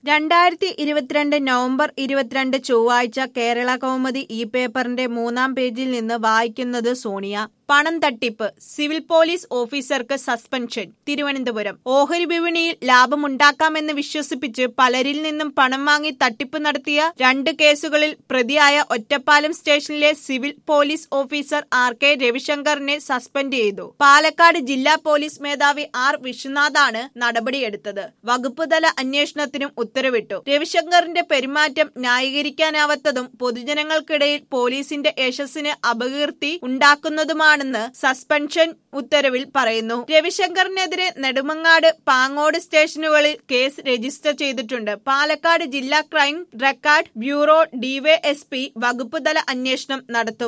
രണ്ടായിരത്തി ഇരുപത്തിരണ്ട് നവംബർ ഇരുപത്തിരണ്ട് ചൊവ്വാഴ്ച കേരള കൗമുദി ഈ പേപ്പറിന്റെ മൂന്നാം പേജിൽ നിന്ന് വായിക്കുന്നത് സോണിയ പണം തട്ടിപ്പ് സിവിൽ പോലീസ് ഓഫീസർക്ക് സസ്പെൻഷൻ തിരുവനന്തപുരം ഓഹരി വിപണിയിൽ ലാഭമുണ്ടാക്കാമെന്ന് വിശ്വസിപ്പിച്ച് പലരിൽ നിന്നും പണം വാങ്ങി തട്ടിപ്പ് നടത്തിയ രണ്ട് കേസുകളിൽ പ്രതിയായ ഒറ്റപ്പാലം സ്റ്റേഷനിലെ civil police officer R K രവിശങ്കറിനെ സസ്പെൻഡ് ചെയ്തു പാലക്കാട് ജില്ലാ പോലീസ് മേധാവി ആർ വിശ്വനാഥാണ് നടപടിയെടുത്തത് വകുപ്പ് തല അന്വേഷണത്തിനും ഉത്തരവിട്ടു രവിശങ്കറിന്റെ പെരുമാറ്റം ന്യായീകരിക്കാനാവാത്തതും പൊതുജനങ്ങൾക്കിടയിൽ പോലീസിന്റെ യശസ്സിന് അപകീർത്തി ഉണ്ടാക്കുന്നതുമാണെന്ന് സസ്പെൻഷൻ ഉത്തരവിൽ പറയുന്നു രവിശങ്കറിനെതിരെ നെടുമങ്ങാട് പാങ്ങോട് സ്റ്റേഷനുകളിൽ കേസ് രജിസ്റ്റർ ചെയ്തിട്ടുണ്ട് പാലക്കാട് ജില്ലാ ക്രൈം റെക്കോർഡ് ബ്യൂറോ ഡിവൈഎസ്പി വകുപ്പ് തല അന്വേഷണം നടത്തും